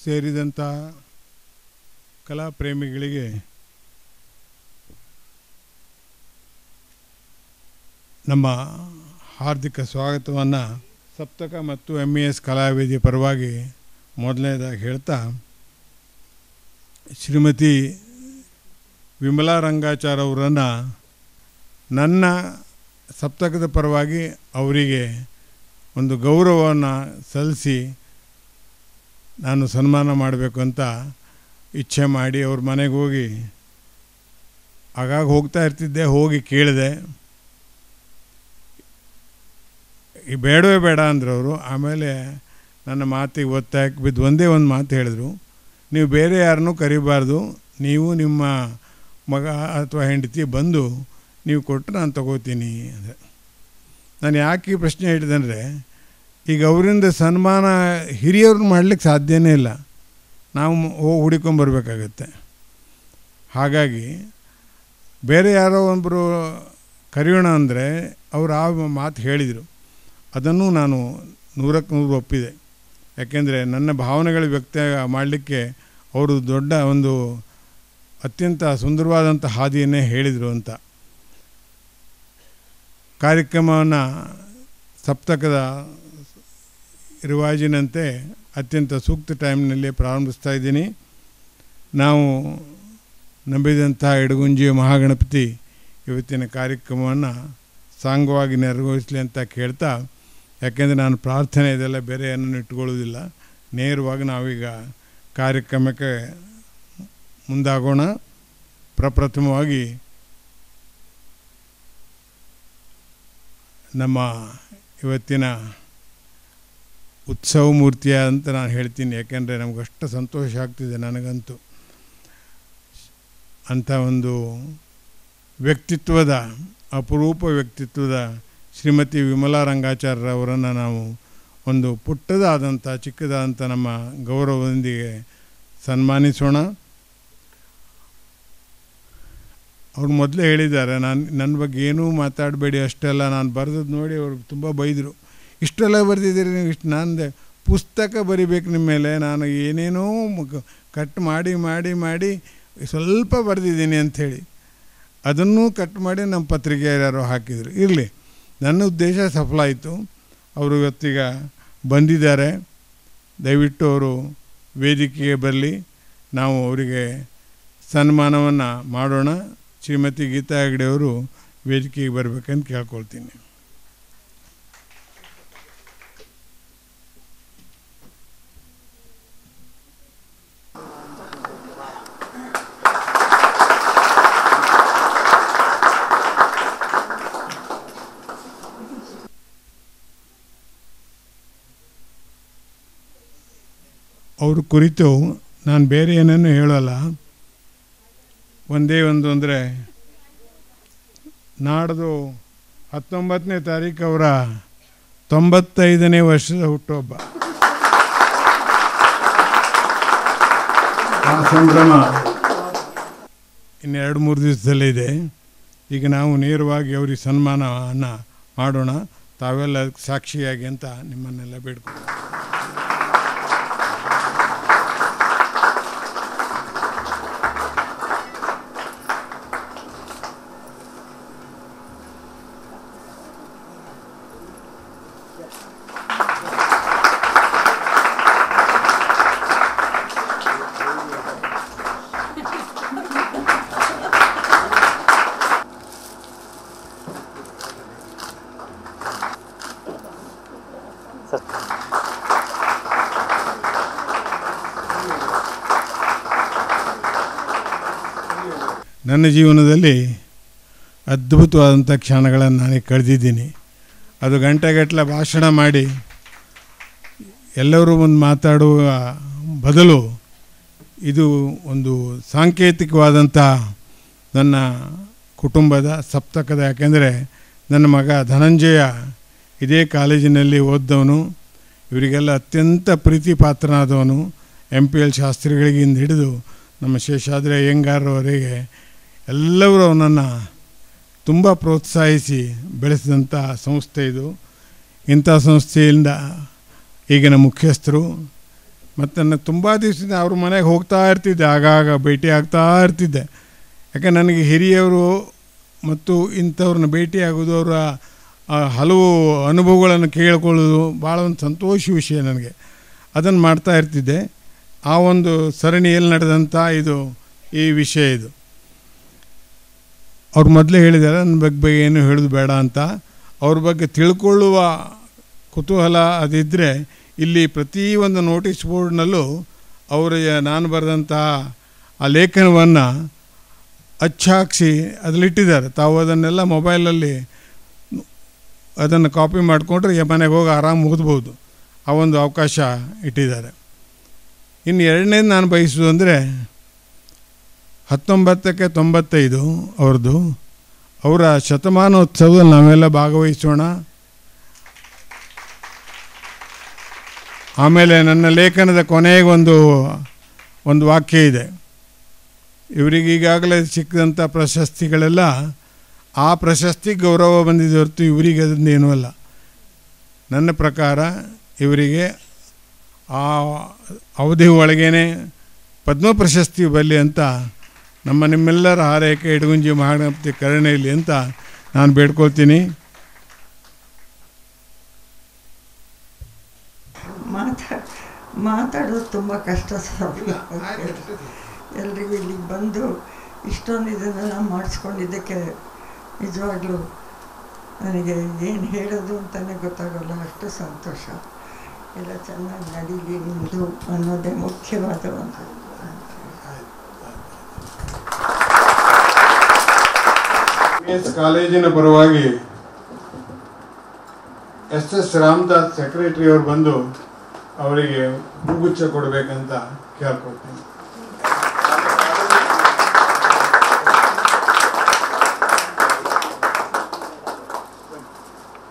ಸೇರಿದಂಥ ಕಲಾ ಪ್ರೇಮಿಗಳಿಗೆ ನಮ್ಮ ಹಾರ್ದಿಕ ಸ್ವಾಗತವನ್ನು ಸಪ್ತಕ ಮತ್ತು ಎಮ್ ಇ ಎಸ್ ಕಲಾವೇದಿ ಪರವಾಗಿ ಮೊದಲನೇದಾಗಿ ಹೇಳ್ತಾ ಶ್ರೀಮತಿ ವಿಮಲಾ ರಂಗಾಚಾರ್ ಅವರನ್ನು ನನ್ನ ಸಪ್ತಕದ ಪರವಾಗಿ ಅವರಿಗೆ ಒಂದು ಗೌರವವನ್ನು ಸಲ್ಲಿಸಿ ನಾನು ಸನ್ಮಾನ ಮಾಡಬೇಕು ಅಂತ ಇಚ್ಛೆ ಮಾಡಿ ಅವ್ರ ಮನೆಗೆ ಹೋಗಿ ಆಗಾಗ ಹೋಗ್ತಾ ಇರ್ತಿದ್ದೆ ಹೋಗಿ ಕೇಳಿದೆ ಈ ಬೇಡವೇ ಬೇಡ ಅಂದರು ಅವರು ಆಮೇಲೆ ನನ್ನ ಮಾತಿಗೆ ಒತ್ತಾಯಕ್ಕೆ ಬಿದ್ದು ಒಂದೇ ಒಂದು ಮಾತು ಹೇಳಿದ್ರು ನೀವು ಬೇರೆ ಯಾರನ್ನೂ ಕರಿಬಾರ್ದು ನೀವು ನಿಮ್ಮ ಮಗ ಅಥವಾ ಹೆಂಡತಿ ಬಂದು ನೀವು ಕೊಟ್ಟರೆ ನಾನು ತಗೋತೀನಿ ಅಂದರೆ ನಾನು ಯಾಕೆ ಈ ಪ್ರಶ್ನೆ ಹೇಳಿದೆ ಈಗ ಅವರಿಂದ ಸನ್ಮಾನ ಹಿರಿಯವ್ರನ್ನ ಮಾಡಲಿಕ್ಕೆ ಸಾಧ್ಯನೇ ಇಲ್ಲ ನಾವು ಹೋಗಿ ಹುಡುಕೊಂಬರ್ಬೇಕಾಗತ್ತೆ ಹಾಗಾಗಿ ಬೇರೆ ಯಾರೋ ಒಬ್ಬರು ಕರೆಯೋಣ ಅಂದರೆ ಅವರು ಆ ಮಾತು ಹೇಳಿದರು ಅದನ್ನು ನಾನು ನೂರಕ್ಕೆ ನೂರು ಒಪ್ಪಿದೆ ಯಾಕೆಂದರೆ ನನ್ನ ಭಾವನೆಗಳು ವ್ಯಕ್ತ ಮಾಡಲಿಕ್ಕೆ ಅವರು ದೊಡ್ಡ ಒಂದು ಅತ್ಯಂತ ಸುಂದರವಾದಂಥ ಹಾದಿಯನ್ನೇ ಹೇಳಿದರು ಅಂತ ಕಾರ್ಯಕ್ರಮವನ್ನು ಸಪ್ತಕದ ರಿವಾಜಿನಂತೆ ಅತ್ಯಂತ ಸೂಕ್ತ ಟೈಮ್ನಲ್ಲಿ ಪ್ರಾರಂಭಿಸ್ತಾ ಇದ್ದೀನಿ ನಾವು ನಂಬಿದಂಥ ಇಡಗುಂಜಿಯ ಮಹಾಗಣಪತಿ ಇವತ್ತಿನ ಕಾರ್ಯಕ್ರಮವನ್ನು ಸಾಂಗವಾಗಿ ನೆರವೇರಿಸಲಿ ಅಂತ ಕೇಳ್ತಾ ಯಾಕೆಂದರೆ ನಾನು ಪ್ರಾರ್ಥನೆ ಇದೆಲ್ಲ ಬೇರೆ ಏನನ್ನು ಇಟ್ಕೊಳ್ಳೋದಿಲ್ಲ ನೇರವಾಗಿ ನಾವೀಗ ಕಾರ್ಯಕ್ರಮಕ್ಕೆ ಮುಂದಾಗೋಣ ಪ್ರಪ್ರಥಮವಾಗಿ ನಮ್ಮ ಇವತ್ತಿನ ಉತ್ಸವ ಮೂರ್ತಿಯ ಅಂತ ನಾನು ಹೇಳ್ತೀನಿ ಯಾಕೆಂದರೆ ನಮಗಷ್ಟು ಸಂತೋಷ ಆಗ್ತಿದೆ ನನಗಂತೂ ಅಂಥ ಒಂದು ವ್ಯಕ್ತಿತ್ವದ ಅಪರೂಪ ವ್ಯಕ್ತಿತ್ವದ ಶ್ರೀಮತಿ ವಿಮಲಾ ರಂಗಾಚಾರ್ಯವರನ್ನು ನಾವು ಒಂದು ಪುಟ್ಟದಾದಂಥ ಚಿಕ್ಕದಾದಂಥ ನಮ್ಮ ಗೌರವದೊಂದಿಗೆ ಸನ್ಮಾನಿಸೋಣ ಅವ್ರು ಮೊದಲೇ ಹೇಳಿದ್ದಾರೆ ನಾನು ನನ್ನ ಬಗ್ಗೆ ಏನೂ ಮಾತಾಡಬೇಡಿ ಅಷ್ಟೆಲ್ಲ ನಾನು ಬರೆದದ್ದು ನೋಡಿ ಅವರು ತುಂಬ ಬೈದರು ಇಷ್ಟೆಲ್ಲ ಬರೆದಿದ್ದೀರಿ ನೀವು ಇಷ್ಟು ನಾನು ಪುಸ್ತಕ ಬರಿಬೇಕು ನಿಮ್ಮ ಮೇಲೆ ನಾನು ಏನೇನೋ ಕಟ್ ಮಾಡಿ ಮಾಡಿ ಮಾಡಿ ಸ್ವಲ್ಪ ಬರೆದಿದ್ದೀನಿ ಅಂಥೇಳಿ ಅದನ್ನೂ ಕಟ್ ಮಾಡಿ ನಮ್ಮ ಪತ್ರಿಕೆ ಯಾರು ಹಾಕಿದರು ಇರಲಿ ನನ್ನ ಉದ್ದೇಶ ಸಫಲ ಆಯಿತು ಅವರು ಇವತ್ತೀಗ ಬಂದಿದ್ದಾರೆ ದಯವಿಟ್ಟು ಅವರು ವೇದಿಕೆಗೆ ಬರಲಿ ನಾವು ಅವರಿಗೆ ಸನ್ಮಾನವನ್ನು ಮಾಡೋಣ ಶ್ರೀಮತಿ ಗೀತಾ ಹೆಗ್ಡೆ ಅವರು ವೇದಿಕೆಗೆ ಬರಬೇಕಂತ ಕೇಳ್ಕೊಳ್ತೀನಿ ಅವ್ರ ಕುರಿತು ನಾನು ಬೇರೆ ಏನನ್ನು ಹೇಳೋಲ್ಲ ಒಂದೇ ಒಂದು ಅಂದರೆ ನಾಡ್ದು ಹತ್ತೊಂಬತ್ತನೇ ತಾರೀಕು ಅವರ ತೊಂಬತ್ತೈದನೇ ವರ್ಷದ ಹುಟ್ಟುಹಬ್ಬ ಆ ಸಂಭ್ರಮ ಇನ್ನೆರಡು ಮೂರು ದಿವಸದಲ್ಲಿದೆ ಈಗ ನಾವು ನೇರವಾಗಿ ಅವ್ರಿಗೆ ಸನ್ಮಾನವನ್ನು ಮಾಡೋಣ ತಾವೆಲ್ಲ ಸಾಕ್ಷಿಯಾಗಿ ಅಂತ ನಿಮ್ಮನ್ನೆಲ್ಲ ಬೇಡ್ಕೊಂಡು ನನ್ನ ಜೀವನದಲ್ಲಿ ಅದ್ಭುತವಾದಂಥ ಕ್ಷಣಗಳನ್ನು ನಾನು ಕಳೆದಿದ್ದೀನಿ ಅದು ಗಂಟೆಗಟ್ಟಲೆ ಭಾಷಣ ಮಾಡಿ ಎಲ್ಲರೂ ಒಂದು ಮಾತಾಡುವ ಬದಲು ಇದು ಒಂದು ಸಾಂಕೇತಿಕವಾದಂಥ ನನ್ನ ಕುಟುಂಬದ ಸಪ್ತಕದ ಯಾಕೆಂದರೆ ನನ್ನ ಮಗ ಧನಂಜಯ ಇದೇ ಕಾಲೇಜಿನಲ್ಲಿ ಓದ್ದವನು ಇವರಿಗೆಲ್ಲ ಅತ್ಯಂತ ಪ್ರೀತಿ ಪಾತ್ರನಾದವನು ಎಮ್ ಪಿ ಎಲ್ ಶಾಸ್ತ್ರಿಗಳಿಗಿಂದ ಹಿಡಿದು ನಮ್ಮ ಶೇಷಾದ್ರಿ ಅಯ್ಯಂಗಾರವರೆಗೆ ಎಲ್ಲರೂ ಅವನನ್ನು ತುಂಬ ಪ್ರೋತ್ಸಾಹಿಸಿ ಬೆಳೆಸಿದಂಥ ಸಂಸ್ಥೆ ಇದು ಇಂಥ ಸಂಸ್ಥೆಯಿಂದ ಈಗಿನ ಮುಖ್ಯಸ್ಥರು ಮತ್ತು ನನಗೆ ತುಂಬ ದಿವಸದಿಂದ ಅವ್ರ ಮನೆಗೆ ಹೋಗ್ತಾ ಇರ್ತಿದ್ದೆ ಆಗಾಗ ಭೇಟಿ ಆಗ್ತಾ ಇರ್ತಿದ್ದೆ ಯಾಕೆ ನನಗೆ ಹಿರಿಯವರು ಮತ್ತು ಇಂಥವ್ರನ್ನ ಭೇಟಿಯಾಗೋದು ಅವರ ಆ ಹಲವು ಅನುಭವಗಳನ್ನು ಕೇಳಿಕೊಳ್ಳೋದು ಭಾಳ ಒಂದು ಸಂತೋಷ ವಿಷಯ ನನಗೆ ಅದನ್ನು ಮಾಡ್ತಾ ಇರ್ತಿದ್ದೆ ಆ ಒಂದು ಸರಣಿಯಲ್ಲಿ ನಡೆದಂಥ ಇದು ಈ ವಿಷಯ ಇದು ಅವ್ರು ಮೊದಲೇ ಹೇಳಿದ್ದಾರೆ ನನ್ನ ಬಗ್ಗೆ ಬಗ್ಗೆ ಏನು ಹೇಳೋದು ಬೇಡ ಅಂತ ಅವ್ರ ಬಗ್ಗೆ ತಿಳ್ಕೊಳ್ಳುವ ಕುತೂಹಲ ಅದಿದ್ದರೆ ಇಲ್ಲಿ ಪ್ರತಿ ಒಂದು ನೋಟಿಸ್ ಬೋರ್ಡ್ನಲ್ಲೂ ಅವರಿಗೆ ನಾನು ಬರೆದಂತಹ ಆ ಲೇಖನವನ್ನು ಅಚ್ಚಾಕ್ಸಿ ಅದರಲ್ಲಿಟ್ಟಿದ್ದಾರೆ ತಾವು ಅದನ್ನೆಲ್ಲ ಮೊಬೈಲಲ್ಲಿ ಅದನ್ನು ಕಾಪಿ ಮಾಡಿಕೊಂಡ್ರೆ ಮನೆಗೆ ಹೋಗಿ ಆರಾಮ್ ಮುಗಿದ್ಬೋದು ಆ ಒಂದು ಅವಕಾಶ ಇಟ್ಟಿದ್ದಾರೆ ಇನ್ನು ಎರಡನೇದು ನಾನು ಬಯಸೋದು ಅಂದರೆ ಹತ್ತೊಂಬತ್ತಕ್ಕೆ ತೊಂಬತ್ತೈದು ಅವ್ರದ್ದು ಅವರ ಶತಮಾನೋತ್ಸವದಲ್ಲಿ ನಾವೆಲ್ಲ ಭಾಗವಹಿಸೋಣ ಆಮೇಲೆ ನನ್ನ ಲೇಖನದ ಕೊನೆಗೆ ಒಂದು ಒಂದು ವಾಕ್ಯ ಇದೆ ಇವರಿಗೆ ಈಗಾಗಲೇ ಸಿಕ್ಕಿದಂಥ ಪ್ರಶಸ್ತಿಗಳೆಲ್ಲ ಆ ಪ್ರಶಸ್ತಿ ಗೌರವ ಬಂದಿದೆ ಹೊರತು ಇವರಿಗೆ ಅದನ್ನೇನೂ ಅಲ್ಲ ನನ್ನ ಪ್ರಕಾರ ಇವರಿಗೆ ಆ ಅವಧಿ ಒಳಗೇನೆ ಪದ್ಮ ಪ್ರಶಸ್ತಿ ಬರಲಿ ಅಂತ ನಮ್ಮ ನಿಮ್ಮೆಲ್ಲರ ಹಾರೈಕೆ ಇಡಗುಂಜಿ ಮಹಾಗಣಪತಿ ಕರುಣೆಯಲ್ಲಿ ಅಂತ ನಾನು ಬೇಡ್ಕೊಳ್ತೀನಿ ಮಾತಾ ಮಾತಾಡೋದು ತುಂಬ ಕಷ್ಟ ಸರ್ ಎಲ್ರಿಗೂ ಇಲ್ಲಿಗೆ ಬಂದು ಇಷ್ಟೊಂದು ಇದನ್ನೆಲ್ಲ ಮಾಡಿಸ್ಕೊಂಡಿದ್ದಕ್ಕೆ ನಿಜವಾಗ್ಲೂ ನನಗೆ ಏನು ಹೇಳೋದು ಅಂತಲೇ ಗೊತ್ತಾಗಲ್ಲ ಅಷ್ಟು ಸಂತೋಷ ಎಲ್ಲ ಚೆನ್ನಾಗಿ ನಡೀಲಿ ನಿಮ್ಮದು ಅನ್ನೋದೇ ಮುಖ್ಯವಾದ ಒಂದು ಎಸ್ ಕಾಲೇಜಿನ ಪರವಾಗಿ ಎಸ್ ಎಸ್ ರಾಮದಾಸ್ ಸೆಕ್ರೆಟರಿ ಅವರು ಬಂದು ಅವರಿಗೆ ಹೂಗುಚ್ಛ ಕೊಡಬೇಕಂತ ಕೇಳ್ಕೊಳ್ತೀನಿ